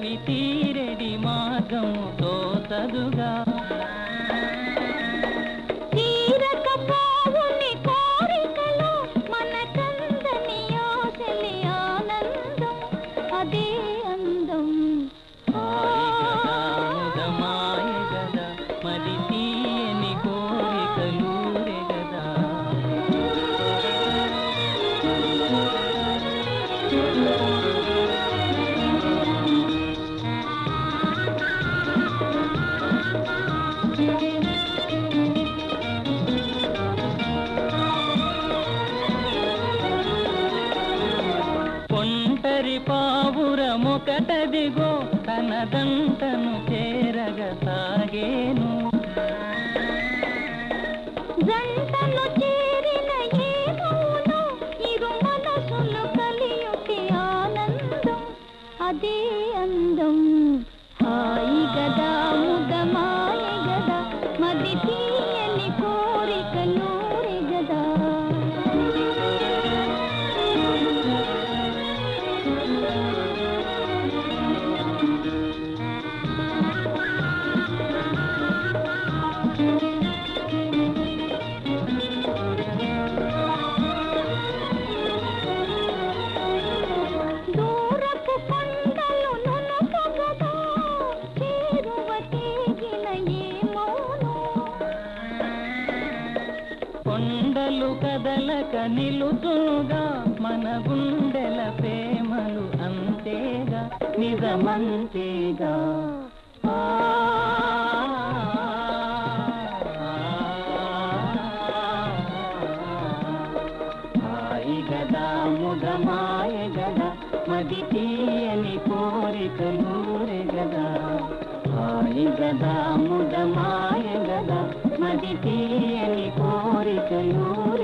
అవి తీరెడి మార్గం తోతదుగా తీరకపోవుని కోరికలు మనకందని ఆశలి ఆనందం అదే అందం హాయిగదాముదమాయ గదా మరి తీయని కోరికలూరె గదా ఒంటరి పావురమొకటదిగో తనదంతను చేరగ సాగేను జంటలు చేరిన ఏమౌను ఇరు మనసులు కలియుటి ఆనందం అదే అందం హాయి గదా ముదమాయ గదా మది తీయని కోరిక నూరి గదా దూరపు కొండలు నునుపగదా చేరువ తీగిన ఏమౌను కొండలు కదలక నిలుతుగా మన గుండెల ప్రేమలు అంతేగా నిజమంతేగా ఆ హాయి గదా ముదమాయ గదా మది తీయని కోరికలూరె గదా హాయి గదా ముదమాయ గదా మది తీయని కోరికలూరె